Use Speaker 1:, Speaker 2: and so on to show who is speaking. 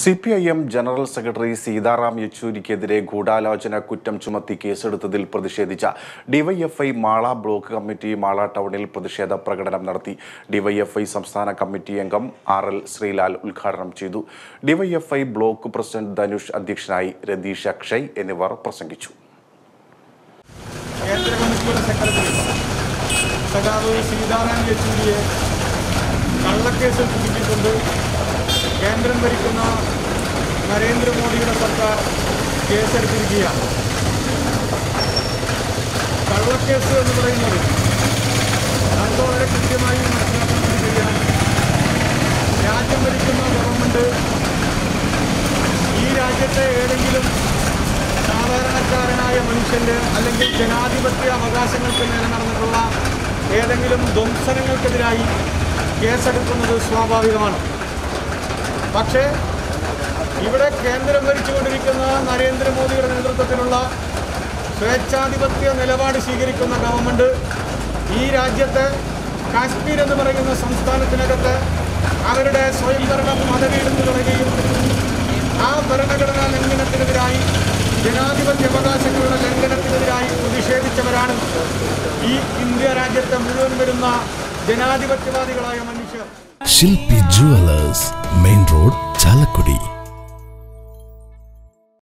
Speaker 1: C P I M general secretary Sitaram യെച്ചൂരിക്കെതിരെ ഗൂഢാലോചന കുറ്റം ചുമത്തി കേസെടുത്തതിൽ പ്രതിഷേധിച്ച ഡിവൈഎഫ്ഐ മാള ബ്ലോക്ക് കമ്മിറ്റി മാള ടൗണിൽ പ്രതിഷേധ പ്രകടനം നടത്തി ഡിവൈഎഫ്ഐ സംസ്ഥാന കമ്മിറ്റി അംഗം ആർ എൽ ശ്രീലാൽ ഉദ്ഘാടനം ചെയ്തു ഡിവൈഎഫ്ഐ ബ്ലോക്ക് പ്രസിഡന്റ് ധനുഷ് അധ്യക്ഷനായി രതീഷ് അക്ഷയ് എന്നിവർ പ്രസംഗിച്ചു
Speaker 2: കേന്ദ്ര കമ്മിറ്റിയുടെ സെക്രട്ടറി സഖാവ് സീതാറാം യെച്ചൂരിയെ കള്ളക്കേസിൽ കുടുക്കിക്കൊണ്ട് കേന്ദ്രം ഭരിക്കുന്ന നരേന്ദ്രമോദിയുടെ സർക്കാർ കേസെടുത്തിരിക്കുകയാണ് കള്ളക്കേസ് എന്ന് പറയുന്നത് നമുക്ക് വളരെ കൃത്യമായി മനസ്സിലാക്കാൻ വേണ്ടി കഴിയണം രാജ്യം ഭരിക്കുന്ന ഗവൺമെൻറ് ഈ രാജ്യത്തെ ഏതെങ്കിലും സാധാരണക്കാരനായ മനുഷ്യന്റെ അല്ലെങ്കിൽ ജനാധിപത്യ അവകാശങ്ങൾക്ക് മേലെ നടന്നിട്ടുള്ള ഏതെങ്കിലും ധ്വംസനങ്ങൾക്കെതിരായി കേസെടുക്കുന്നത് സ്വാഭാവികമാണ് പക്ഷേ ഇവിടെ കേന്ദ്രം ഭരിച്ചുകൊണ്ടിരിക്കുന്ന നരേന്ദ്രമോദിയുടെ നേതൃത്വത്തിലുള്ള സ്വേച്ഛാധിപത്യ നിലപാട് സ്വീകരിക്കുന്ന ഗവൺമെൻറ് ഈ രാജ്യത്ത് കാശ്മീർ എന്ന് പറയുന്ന സംസ്ഥാനത്തിനകത്ത് അവരുടെ സ്വയംഭരണ പദവി എടുത്തു കളയുകയും ആ ഭരണഘടനാ ലംഘനത്തിനെതിരായി ജനാധിപത്യ അവകാശങ്ങളുടെ ലംഘനത്തിനെതിരായി പ്രതിഷേധിച്ചവരാണ് ഈ ഇന്ത്യ രാജ്യത്തെ മുഴുവൻ വരുന്ന ജനാധിപത്യവാദികളായ മനുഷ്യർ
Speaker 3: ശില്പി ജുവലേഴ്സ് മെയിൻ റോഡ് ചാലക്കുടി